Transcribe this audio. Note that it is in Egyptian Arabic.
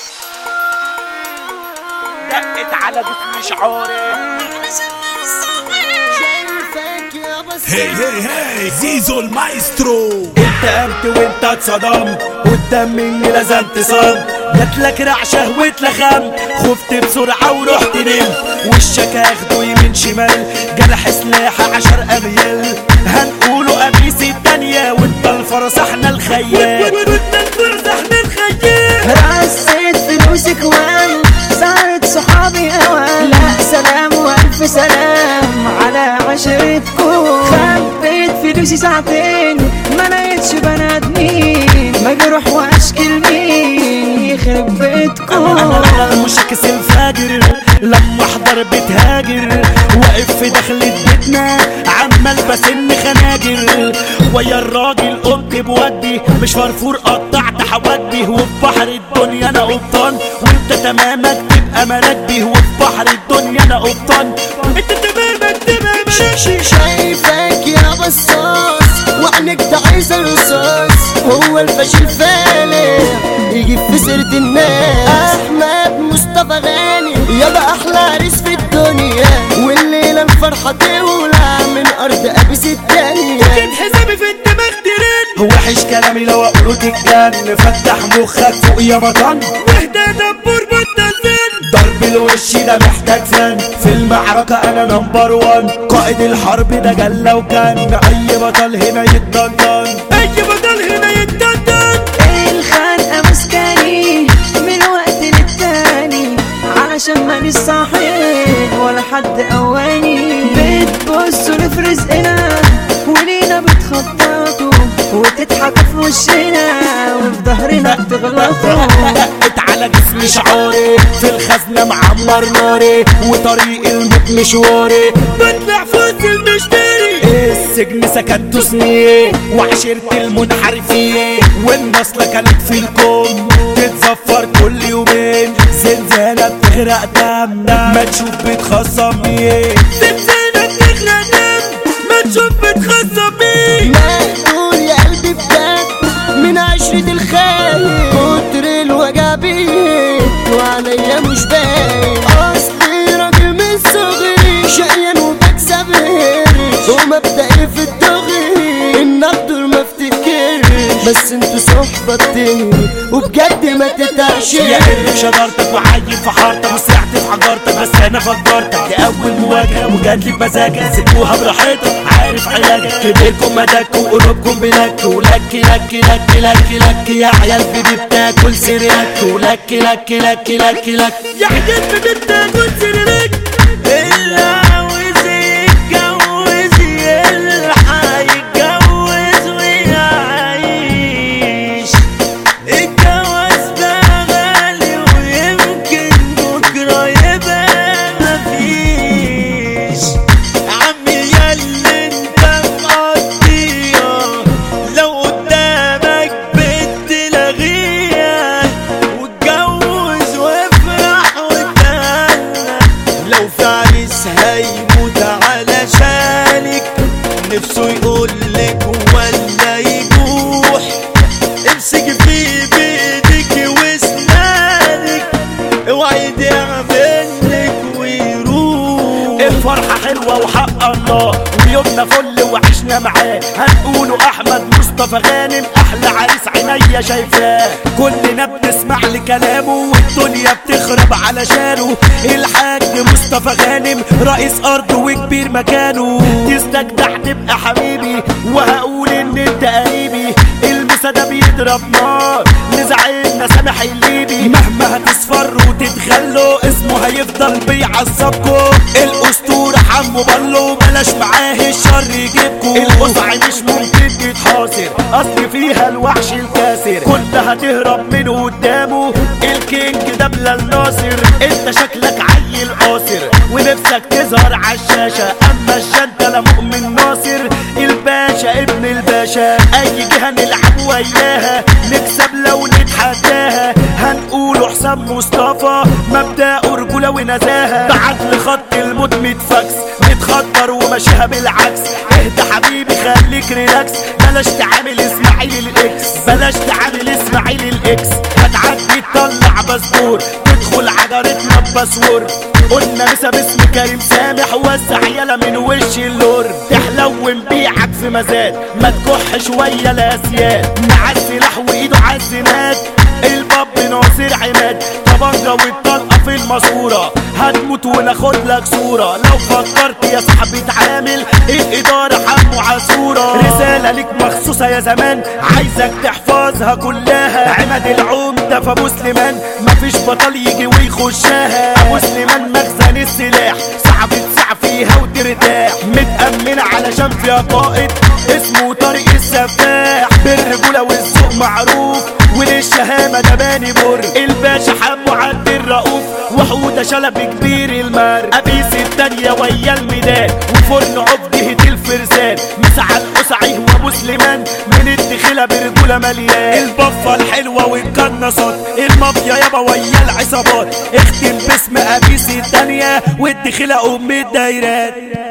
دقت على جسمي شعوري هي هي هي زيزو المايسترو انت قمت وانت اتصدمت قدام مني لازمت صمت جاتلك رعشة واتلخمت خفت بسرعة ورحت نمت وشك اخده يمين شمال جرح سلاحة عشر اميال هنقوله قميص التانية وانت الفرس احنا الخيال وانت الفرس احنا الخيال رصيت فلوسك وان صارت صحابي اوان لا سلام والف سلام على عشرتكم خبيت فلوسي ساعتين ما لقيتش بنات مين مجروح واشكل مين يخرب بيتكم مشاكس الفاجر لما احضر بتهاجر واقف في دخلة بيتنا عمال بسن خناجر ويا الراجل قمت بودي مش فرفور قطعت حودي وفي بحر الدنيا انا قبطان وانت تمامك تبقى مراكبي وفي بحر الدنيا انا قبطان انت تمامك تبقى مراكبي شايفك يا بصاص وعينك ده عايز الرصاص هو الفاشل فالح يجيب في سيرة الناس احمد مصطفى غالي يابا احلى عريس في الدنيا والليلة الفرحة تولع من ارض ابيس التانية حسابي في الدماغ ترن وحش كلامي لو اقوله تتجن فتح مخك فوق يا بطن واهدى دبور بطل فن ضرب الوش ده محتاج فن في المعركة انا نمبر وان قائد الحرب ده جلة وكان اي بطل هنا يتدندن اي بطل هنا يتدندن الخنقة مسكاني من وقت للتاني علشان ماني صاحب ولا حد قواني بتبصوا لي في رزقنا ولينا بتخططوا وتضحكوا في وشنا وفي ظهرنا بتغلطوا دقت على جسمي شعوري في الخزنة معمر ناري وطريق الموت مشواري بطلع فوز المشتري السجن سكنته سنين وعشرة المنحرفين والنصلة كانت في الكون تتزفر كل يومين زنزانة بتغرق دم ما تشوف بتخصم مين زنزانة بتغرق دم ما تشوف بتخصم مين مقتول يا قلبي بجد من عشرة الخاين كتر الوجع بيت وعليا مش باين اصلي راجل من صغري شقيان وبكسب هرش ومبدئي في الدغري النقد ما افتكرش بس انتوا صحبة بتنهي وبجد ما تتعشش يا قرب شجرتك وعايم في حارتك وسرحت في حجارتك بس انا فجرتك دي اول مواجهه وجات لي بمزاجك سيبوها براحتك عارف علاجك كبيركم مدك وقلوبكم بلك ولك لك لك لك لك يا عيال بيبي بتاكل سريرك ولك لك لك لك لك يا عيال بيبي بتاكل سريرك اللي عاوز يتجوز يلحق يتجوز ويعيش الجواز ده غالي ويمكن بكرة يبقى مفيش عمي ياللي انت مقضيها لو قدامك بنت لغيها واتجوز وافرح وتهنى لو في عريس هيموت علشانك نفسه يقولك ولا يجوح امسك في بايدك واسنانك اوعي يعملك ويروح الفرحة حلوة وحق الله ويومنا فل وعشنا معاه هنقوله احمد مصطفى غانم احلى عريس عينيا شايفاه كلنا بنسمع لكلامه والدنيا بتخرب علشانه الحاج مصطفى غانم رئيس ارض وكبير مكانه تستجدع تبقى حبيبي وهقول ان انت قريبي المسا ده بيضرب نار لزعلنا سامح الليبي مهما هتصفر وتتخلوا اسمه هيفضل بيعصبكوا الاسطورة حمو بلو بلاش معاه الشر يجيبكوا القصع مش ممكن تتحاصر اصل فيها الوحش الكاسر كنت هتهرب من قدامه الكينج ده بلال ناصر انت شكلك عيل قاصر ونفسك تظهر عالشاشة اما الجنة مؤمن ناصر الباشا ابن الباشا اي جهة نلعب وياها نكسب لو نتحداها هنقوله حسام مصطفى مبدأ رجولة ونزاهة بعت لخط الموت متفكس متخطر وماشيها بالعكس اهدى حبيبي خليك ريلاكس بلاش تعامل اسماعيل الاكس بلاش تعامل اسماعيل الاكس هتعدي تطلع باسبور تدخل عجرتنا بباسور قلنا مسا باسم كريم سامح وزع يلا من وش اللور تحلو ونبيعك في مزاد ما تكح شوية الاسياد مع السلاح وايده عالزناد الباب ناصر عماد طبنجة والطلقة في الماسورة هتموت وناخد لك صورة لو فكرت يا صاحبي تعامل الإدارة حمو عصورة رسالة ليك مخصوصة يا زمان عايزك تحفظها كلها عماد العمدة فابو سليمان مفيش بطل يجي ويخشها ابو سليمان مخزن السلاح صعب تسع فيها وترتاح متأمن علشان فيها قائد اسمه طارق السفاح بالرجولة والذوق معروف وللشهامة ده باني بر الباشا حمو عبد الرؤوف وحودة شلبي كبير المار أبيس التانية ويا الميدان وفرن عبده الفرسان مسعى القسعي وابو سليمان من الدخلة برجولة مليان البفة الحلوة والقناصات المافيا يابا ويا العصابات اختم باسم أبيس التانية والدخلة أم الدايرات